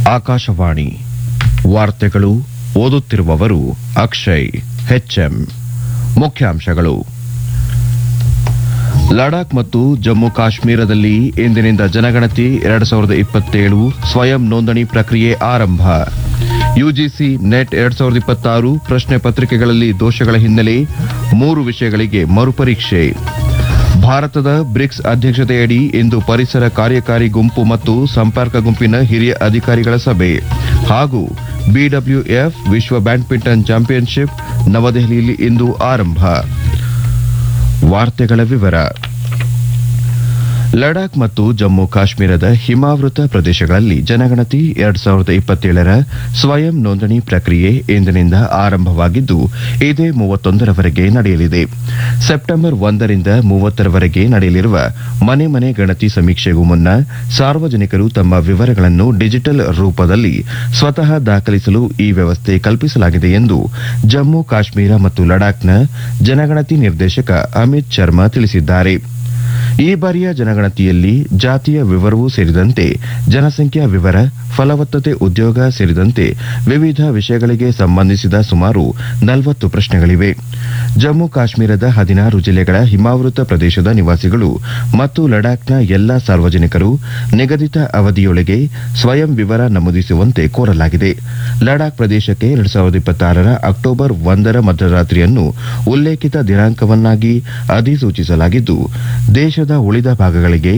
ಆಕಾಶವಾಣಿ ವಾರ್ತೆಗಳು ಓದುತ್ತಿರುವವರು ಅಕ್ಷಯ್ ಹೆಚ್ಎಂ ಮುಖ್ಯಾಂಶಗಳು ಲಡಾಖ್ ಮತ್ತು ಜಮ್ಮು ಕಾಶ್ಮೀರದಲ್ಲಿ ಇಂದಿನಿಂದ ಜನಗಣತಿ ಎರಡ್ ಸಾವಿರದ ಇಪ್ಪತ್ತೇಳು ಸ್ವಯಂ ನೋಂದಣಿ ಪ್ರಕ್ರಿಯೆ ಆರಂಭ ಯುಜಿಸಿ ನೆಟ್ ಎರಡ್ ಸಾವಿರದ ಇಪ್ಪತ್ತಾರು ಪ್ರಶ್ನೆ ಪತ್ರಿಕೆಗಳಲ್ಲಿ ದೋಷಗಳ ಹಿನ್ನೆಲೆ ಮೂರು ವಿಷಯಗಳಿಗೆ ಮರುಪರೀಕ್ಷೆ ಭಾರತದ ಬ್ರಿಕ್ಸ್ ಅಧ್ಯಕ್ಷತೆಯಡಿ ಇಂದು ಪರಿಸರ ಕಾರ್ಯಕಾರಿ ಗುಂಪು ಮತ್ತು ಸಂಪರ್ಕ ಗುಂಪಿನ ಹಿರಿಯ ಅಧಿಕಾರಿಗಳ ಸಭೆ ಹಾಗೂ ಬಿಡಬ್ಲ್ಯೂಎಫ್ ವಿಶ್ವ ಬ್ಯಾಡ್ಮಿಂಟನ್ ಚಾಂಪಿಯನ್ಶಿಪ್ ನವದೆಹಲಿಯಲ್ಲಿ ಇಂದು ಆರಂಭ ವಾರ್ತೆಗಳ ವಿವರ ಲಡಾಖ್ ಮತ್ತು ಜಮ್ಮು ಕಾಶ್ಮೀರದ ಹಿಮಾವೃತ ಪ್ರದೇಶಗಳಲ್ಲಿ ಜನಗಣತಿ ಎರಡ್ ಸಾವಿರದ ಇಪ್ಪತ್ತೇಳರ ಸ್ವಯಂ ನೋಂದಣಿ ಪ್ರಕ್ರಿಯೆ ಇಂದಿನಿಂದ ಆರಂಭವಾಗಿದ್ದು ಇದೇ ಮೂವತ್ತೊಂದರವರೆಗೆ ನಡೆಯಲಿದೆ ಸೆಪ್ಟೆಂಬರ್ ಒಂದರಿಂದ ಮೂವತ್ತರವರೆಗೆ ನಡೆಯಲಿರುವ ಮನೆ ಮನೆ ಗಣತಿ ಸಮೀಕ್ಷೆಗೂ ಮುನ್ನ ಸಾರ್ವಜನಿಕರು ತಮ್ಮ ವಿವರಗಳನ್ನು ಡಿಜಿಟಲ್ ರೂಪದಲ್ಲಿ ಸ್ವತಃ ದಾಖಲಿಸಲು ಈ ವ್ಯವಸ್ಥೆ ಕಲ್ಪಿಸಲಾಗಿದೆ ಎಂದು ಜಮ್ಮು ಕಾಶ್ಮೀರ ಮತ್ತು ಲಡಾಖ್ನ ಜನಗಣತಿ ನಿರ್ದೇಶಕ ಅಮಿತ್ ಶರ್ಮಾ ತಿಳಿಸಿದ್ದಾರೆ ಈ ಬಾರಿಯ ಜನಗಣತಿಯಲ್ಲಿ ಜಾತಿಯ ವಿವರವೂ ಸೇರಿದಂತೆ ಜನಸಂಖ್ಯಾ ವಿವರ ಫಲವತ್ತತೆ ಉದ್ಯೋಗ ಸೇರಿದಂತೆ ವಿವಿಧ ವಿಷಯಗಳಿಗೆ ಸಂಬಂಧಿಸಿದ ಸುಮಾರು ನಲವತ್ತು ಪ್ರಶ್ನೆಗಳಿವೆ ಜಮ್ಮು ಕಾಶ್ಮೀರದ ಹದಿನಾರು ಜಿಲ್ಲೆಗಳ ಹಿಮಾವೃತ ಪ್ರದೇಶದ ನಿವಾಸಿಗಳು ಮತ್ತು ಲಡಾಖ್ನ ಎಲ್ಲಾ ಸಾರ್ವಜನಿಕರು ನಿಗದಿತ ಅವಧಿಯೊಳಗೆ ಸ್ವಯಂ ವಿವರ ನಮೂದಿಸುವಂತೆ ಕೋರಲಾಗಿದೆ ಲಡಾಖ್ ಪ್ರದೇಶಕ್ಕೆ ಎರಡ್ ಸಾವಿರದ ಇಪ್ಪತ್ತಾರರ ಅಕ್ಟೋಬರ್ ಒಂದರ ಮಧ್ಯರಾತ್ರಿಯನ್ನು ಉಲ್ಲೇಖಿತ ದಿನಾಂಕವನ್ನಾಗಿ ಅಧಿಸೂಚಿಸಲಾಗಿದ್ದು ದೇಶದ ಉಳಿದ ಭಾಗಗಳಿಗೆ